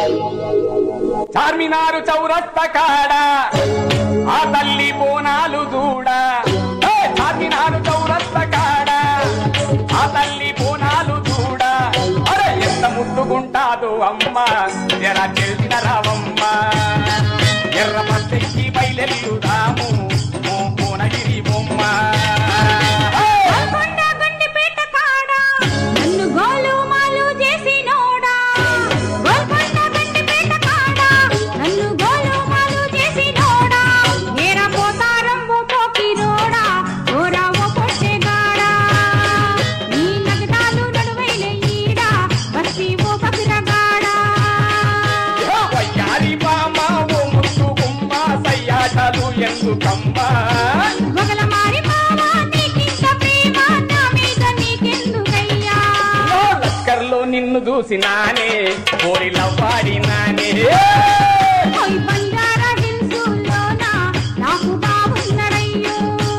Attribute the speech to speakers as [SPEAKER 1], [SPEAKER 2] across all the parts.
[SPEAKER 1] చార్మినారు చౌరస్త కాడ ఆ తల్లి బోనాలు చూడ ఏ, చార్మినారు చౌరస్త కాడ ఆ తల్లి బోనాలు చూడ అరే ఎంత ముద్దుగుంటాదో అమ్మ ఎర తెలిసిన రావమ్మ ఎర్ర పత్తికి బయలెల్లుదాము ఓ కోనగిరి బొమ్మ హే!
[SPEAKER 2] గోల్కొండ గండిపేట కాడ నన్ను గోలు మాలు చేసినోడా గోల్కొండ గండిపేట కాడ నన్ను గోలు మాలు చేసినోడా నేర పోతారం ఓ పోకిరోడా ఓరా ఓ పొట్టెగాడా నీ నగడాలు నడువైన ఈడ బస్సి ఓ బకిరగాడా
[SPEAKER 1] వయ్యారి బామ ఓ ముద్దు గుమ్మ సయ్యాటలు ఎందుకమ్మా
[SPEAKER 2] ఒకల మారి మావా నీకింత ప్రేమ నా మీద నీకెందుకయ్యా
[SPEAKER 1] ఓ లస్కర్లో నిన్ను చూసినానే కోరిలవ్వాడినానే
[SPEAKER 2] ఓయ్ బంజారా హిల్సుల్లోన నాకు బాగున్నడయ్యో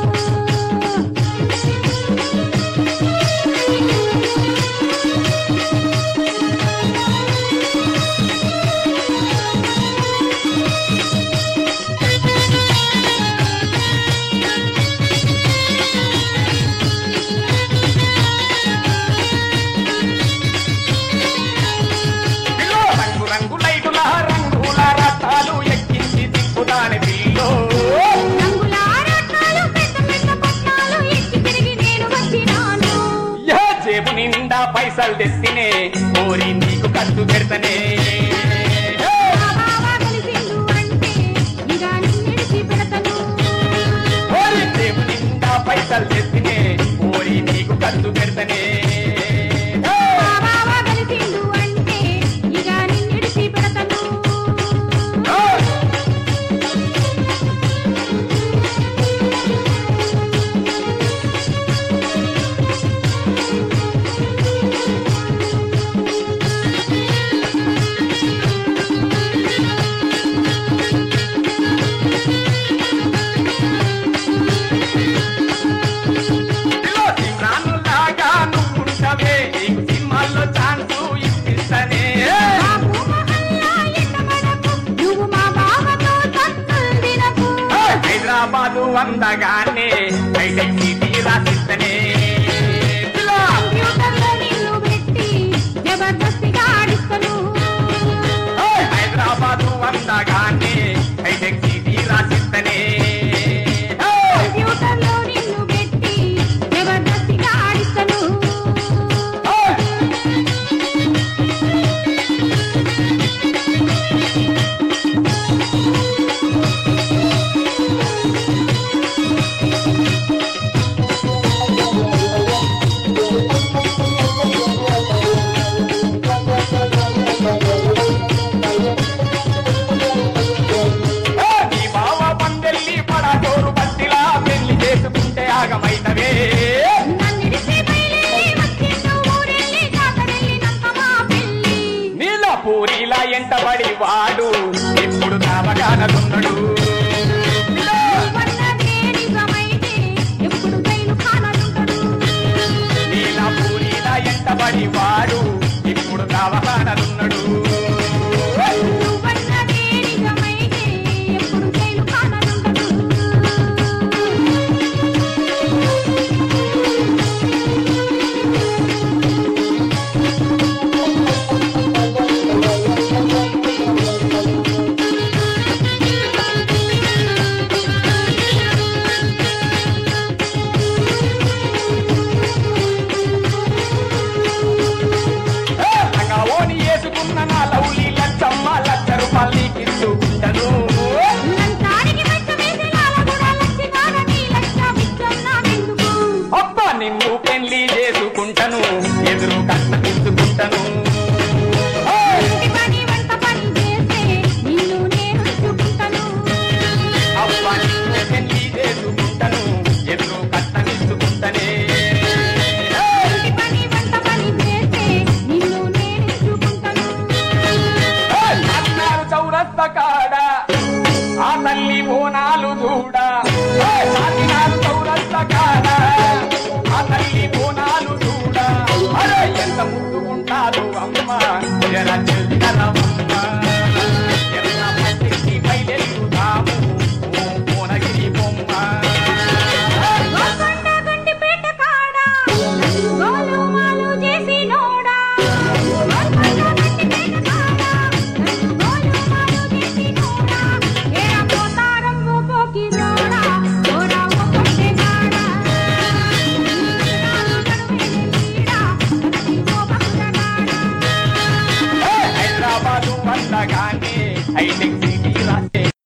[SPEAKER 1] పిల్లో రంగు రంగు లైటుల రంగుల రథాలు ఎక్కించి తిప్పుదాని పిల్లో
[SPEAKER 2] రంగుల రత్నాలు పెద్ద పెద్ద పట్నాలు ఎక్కి తిరిగి నేను వచ్చినాను
[SPEAKER 1] ఏ జేబు నిండా పైసలు తెస్తినే కోరి నీకు ఖర్చు పెడతనే
[SPEAKER 2] నా బావ కలిసిండు అంటే ఇక నిన్నిడిచి పెడతను
[SPEAKER 1] కోరి జేబు నిండా పైసలు తెస్తినే కోరి నీకు ఖర్చు పెడతనే
[SPEAKER 2] నా బావ కలిసిండు అంటే ఇక నిన్నిడిచి పెడతను
[SPEAKER 1] పిల్లో సిమ్రానులాగా నువ్వుంటవే నీకు సినిమాల్లో ఛాన్సు ఇప్పిస్తనే
[SPEAKER 2] బాబు మహల్లా ఎక్కమనకు, నువ్వు మా బావతో తన్నులు తినకు.
[SPEAKER 1] హైదరాబాదు అందగానే హైటెక్ సిటీ రాసిస్తనే పిల్లో
[SPEAKER 2] కంప్యూటర్లో నిన్ను పెట్టి జబర్దస్తిగా ఆడిస్తను.
[SPEAKER 1] హైదరాబాదు అందగానే హైటెక్ సిటీ రాసిస్తనే
[SPEAKER 2] కంప్యూటర్లో నిన్ను పెట్టి జబర్దస్తిగా ఆడిస్తను.
[SPEAKER 1] నీ బావ పందెల్లి పడటోరు బట్టిలా పెళ్లి చేసుకుంటే ఆగమైతవే
[SPEAKER 2] నన్నిడిసి బయలుదేరి వచ్చిండు ఊరెళ్ళి జాతరెళ్ళినాక మా పెళ్ళి.
[SPEAKER 1] నీళ్ళ పూరిలా ఎంటబడి వాడు ఎప్పుడు కావగానదున్నడు
[SPEAKER 2] నువ్వన్నదే నిజమైతే ఎప్పుడు జైలు ఖానాలుంటడు.
[SPEAKER 1] నీళ్ళ పూరిలా ఎంటబడి వాడు ఇప్పుడు కావగానదున్నడు
[SPEAKER 2] నువ్వన్నదే నిజమైతే ఎప్పుడు జైలు ఖానాలుంటడు.
[SPEAKER 1] ఓని వేసుకున్న నా లౌలి లచ్చమ్మ లచ్చ రూపాయలు నీకిచ్చుకుంటను
[SPEAKER 2] లంచానికి మెచ్చమేసి లాలగూడ లచ్చినాడ నీ లక్ష బిచ్చం నాకెందుకు?
[SPEAKER 1] అబ్బ నిన్ను పెళ్లి చేసుకుంటను ఎదురు కట్న తీసుకుంటను
[SPEAKER 2] ఇంటి పని వంట పని చేస్తే నిన్ను నేను చూపుతాను.
[SPEAKER 1] అవ్వ నిన్ను పెళ్లి చేసుకుంటను ఎదురు కట్న తీసుకుంటనే
[SPEAKER 2] ఇంటి పని వంట పని చేస్తే నిన్ను నేను చూపుతాను.
[SPEAKER 1] చార్మినారు చౌరస్తా